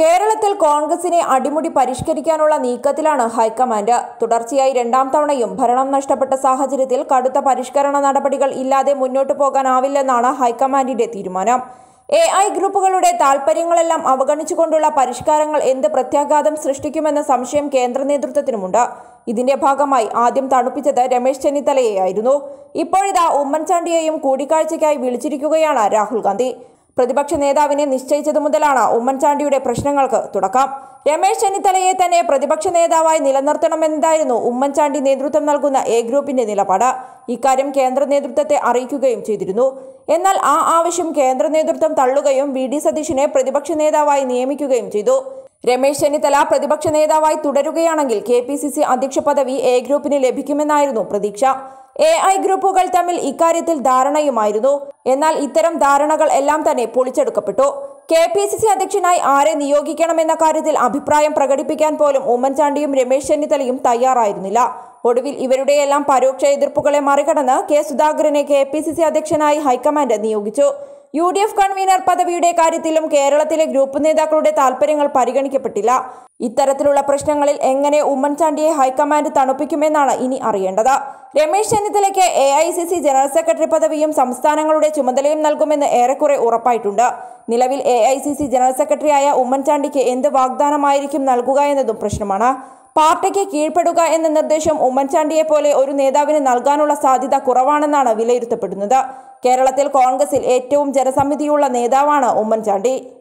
കേരളത്തിൽ കോൺഗ്രസിനെ അടിമുടി പരിഷ്കരിക്കാനുള്ള നീക്കത്തിലാണ് ഹൈക്കമാൻഡ് തുടർച്ചയായി രണ്ടാം തവണയും ഭരണം നഷ്ടപ്പെട്ട സാഹചര്യത്തിൽ കടുത്ത പരിഷ്കരണ നടപടികൾ ഇല്ലാതെ മുന്നോട്ടു പോകാനാവില്ലെന്നാണ് ഹൈക്കമാൻഡിന്റെ തീരുമാനം എ ഐ ഗ്രൂപ്പുകളുടെ താൽപര്യങ്ങളെല്ലാം അവഗണിച്ചുകൊണ്ടുള്ള പരിഷ്കാരങ്ങൾ എന്ത് പ്രത്യാഘാതം സൃഷ്ടിക്കുമെന്ന സംശയം കേന്ദ്ര നേതൃത്വത്തിനുമുണ്ട് ഇതിന്റെ ഭാഗമായി ആദ്യം തണുപ്പിച്ചത് രമേശ് ചെന്നിത്തലയെയായിരുന്നു ഇപ്പോഴിതാ ഉമ്മൻചാണ്ടിയെയും കൂടിക്കാഴ്ചയ്ക്കായി വിളിച്ചിരിക്കുകയാണ് രാഹുൽ ഗാന്ധി പ്രതിപക്ഷ നേതാവിനെ നിശ്ചയിച്ചതു മുതലാണ് ഉമ്മൻചാണ്ടിയുടെ പ്രശ്നങ്ങൾക്ക് തുടക്കം രമേശ് ചെന്നിത്തലയെ തന്നെ പ്രതിപക്ഷ നേതാവായി നിലനിർത്തണമെന്നതായിരുന്നു ഉമ്മൻചാണ്ടി നേതൃത്വം നൽകുന്ന എ ഗ്രൂപ്പിന്റെ നിലപാട് ഇക്കാര്യം കേന്ദ്ര നേതൃത്വത്തെ അറിയിക്കുകയും ചെയ്തിരുന്നു എന്നാൽ ആ ആവശ്യം കേന്ദ്ര നേതൃത്വം തള്ളുകയും വി ഡി സതീശിനെ പ്രതിപക്ഷ നേതാവായി നിയമിക്കുകയും ചെയ്തു രമേശ് ചെന്നിത്തല പ്രതിപക്ഷ നേതാവായി തുടരുകയാണെങ്കിൽ കെ പി സി സി അധ്യക്ഷ പദവി എ ഗ്രൂപ്പിന് ലഭിക്കുമെന്നായിരുന്നു പ്രതീക്ഷ എ ഐ ഗ്രൂപ്പുകൾ തമ്മിൽ ഇക്കാര്യത്തിൽ ധാരണയുമായിരുന്നു എന്നാൽ ഇത്തരം ധാരണകൾ എല്ലാം തന്നെ പൊളിച്ചെടുക്കപ്പെട്ടു കെ പി സി സി അധ്യക്ഷനായി ആരെ നിയോഗിക്കണമെന്ന കാര്യത്തിൽ അഭിപ്രായം പ്രകടിപ്പിക്കാൻ പോലും ഉമ്മൻചാണ്ടിയും രമേശ് ചെന്നിത്തലയും തയ്യാറായിരുന്നില്ല ഒടുവിൽ ഇവരുടെയെല്ലാം പരോക്ഷ എതിർപ്പുകളെ മറികടന്ന് കെ സുധാകരനെ കെ പി സി സി അധ്യക്ഷനായി ഹൈക്കമാൻഡ് നിയോഗിച്ചു യു ഡി എഫ് കൺവീനർ പദവിയുടെ കാര്യത്തിലും കേരളത്തിലെ ഗ്രൂപ്പ് നേതാക്കളുടെ താൽപര്യങ്ങൾ പരിഗണിക്കപ്പെട്ടില്ല ഇത്തരത്തിലുള്ള പ്രശ്നങ്ങളിൽ എങ്ങനെ ഉമ്മൻചാണ്ടിയെ ഹൈക്കമാൻഡ് തണുപ്പിക്കുമെന്നാണ് ഇനി അറിയേണ്ടത് രമേശ് ചെന്നിത്തലയ്ക്ക് A I C C general secretary പദവിയും സംസ്ഥാനങ്ങളുടെ ചുമതലയും നൽകുമെന്ന് ഏറെക്കുറെ ഉറപ്പായിട്ടുണ്ട് നിലവിൽ A I C C general സെക്രട്ടറിയായ ഉമ്മൻചാണ്ടിക്ക് എന്ത് വാഗ്ദാനമായിരിക്കും നൽകുക എന്നതും പ്രശ്നമാണ് പാർട്ടിക്ക് കീഴ്പ്പെടുക എന്ന നിർദ്ദേശം ഉമ്മൻചാണ്ടിയെ പോലെ ഒരു നേതാവിന് നൽകാനുള്ള സാധ്യത കുറവാണെന്നാണ് വിലയിരുത്തപ്പെടുന്നത് കേരളത്തിൽ കോൺഗ്രസിൽ ഏറ്റവും ജനസമിതിയുള്ള നേതാവാണ് ഉമ്മൻചാണ്ടി